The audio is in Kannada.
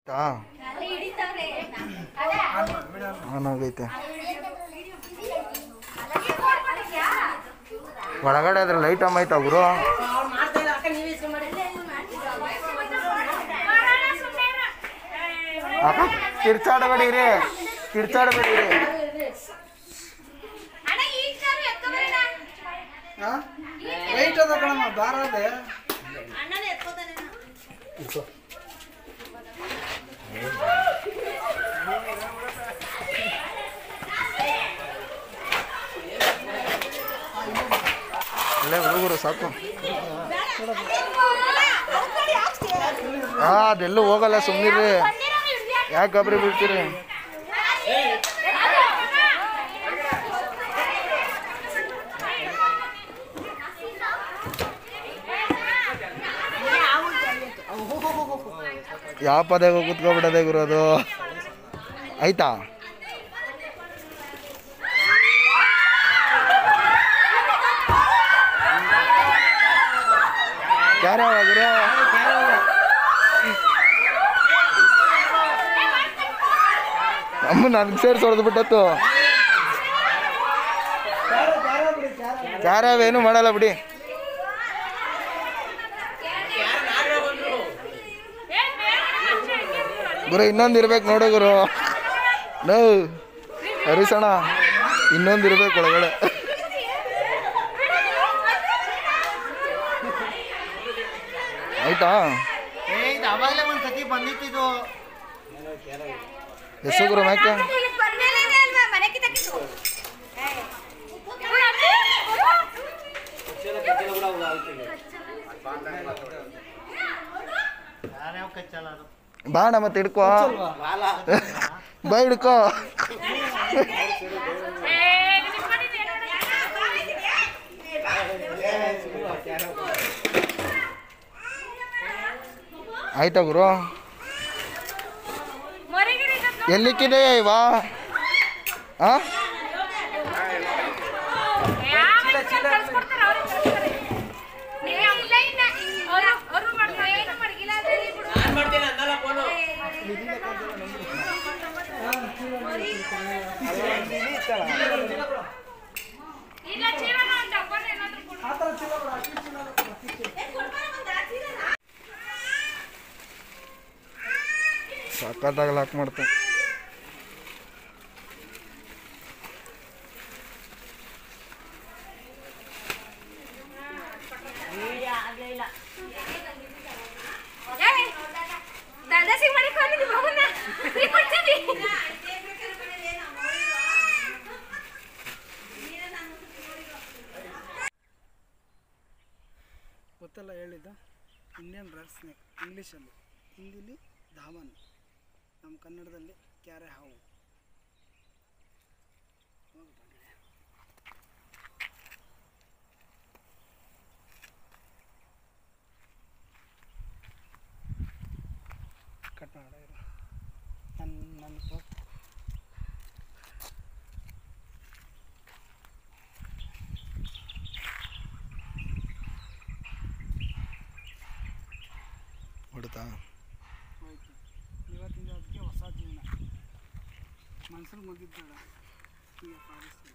ಆನ್ ಆಗೈತೆ ಒಳಗಡೆ ಅದ್ರ ಲೈಟ್ ಆಮ್ ಆಯ್ತಾ ಗುರು ಅಕ್ಕ ಕಿರ್ಚಾಡಬೇಡಿರಿ ಕಿರ್ಚಾಡಬೇಡಿರಿ ಲೈಟ್ ಅದ ಕಣಮ್ಮ ದಾರ ಅದೇ ಅಲ್ಲೇ ಹುಡುಗರು ಸಾಕು ಹಾ ಅದೆಲ್ಲೂ ಹೋಗಲ್ಲ ಸುಮ್ಮನಿರಿ ಯಾಕೆ ಗಾಬರಿ ಬೀಳ್ತೀರಿ ಯಾವ ಪದಾಗ ಕುತ್ಕೊಬಿಡದೆ ಗುರು ಅದು ಆಯ್ತಾ ಯಾರ್ಯಾವ ಗುರು ಅಮ್ಮ ನನಗೆ ಸೇರಿಸಿ ಹೊಡೆದು ಬಿಟ್ಟತ್ತು ಯಾರ್ಯಾವೇನು ಮಾಡಲ್ಲ ಬಿಡಿ ಗುರು ಇನ್ನೊಂದು ಇರ್ಬೇಕು ನೋಡು ಗುರು ನೋ ಹರಿಸಣ ಇನ್ನೊಂದು ಇರ್ಬೇಕು ಒಳಗಡೆ ಆಯ್ತಾ ಏ ಇದು ಅವಾಗಲೇ ಒಂದು ಸತಿ ಬಂದಿತ್ತಿದು ಎಷ್ಟು ಗುರು ಮ್ಯಾಕೆ ಯಾರ್ಯಾವ ಕಚ್ಚಲ್ಲ ಅದು ಬಾಣ ಮತ್ತೆ ಹಿಡ್ಕೋ ಬಾ ಹಿಡ್ಕೋ ಆಯ್ತಾ ಗುರು ಎಲ್ಲಿಕ್ಕಿದೆ ಇವಾ ಆ ಸಖತ್ತಾಗಿ ಲಾಕ್ ಮಾಡ್ತಾನೆ दादा सिंग मध्ये कोणी बघू ना मी पण ಗೊತ್ತಲ್ಲ ಹೇಳಿದ್ದು ಇಂಡಿಯನ್ ರೆಡ್ ಸ್ನೇಕ್ ಇಂಗ್ಲೀಷಲ್ಲಿ ಹಿಂದಿಲಿ ಧಾಮನ್ ನಮ್ಮ ಕನ್ನಡದಲ್ಲಿ ಕ್ಯಾರೆ ಹಾವು ಕಟ್ ಮಾಡ ನನ್ನ ನನ್ನ ಹೊಡ್ತಾ ಹೋಯ್ತು ಇವತ್ತಿಂದ ಅದಕ್ಕೆ ಹೊಸ ಜೀವನ ಮನ್ಸಲ್ಲಿ ಮುಗಿದ್ದಾಳ ಈಗ ಫಾರೆಸ್ಟ್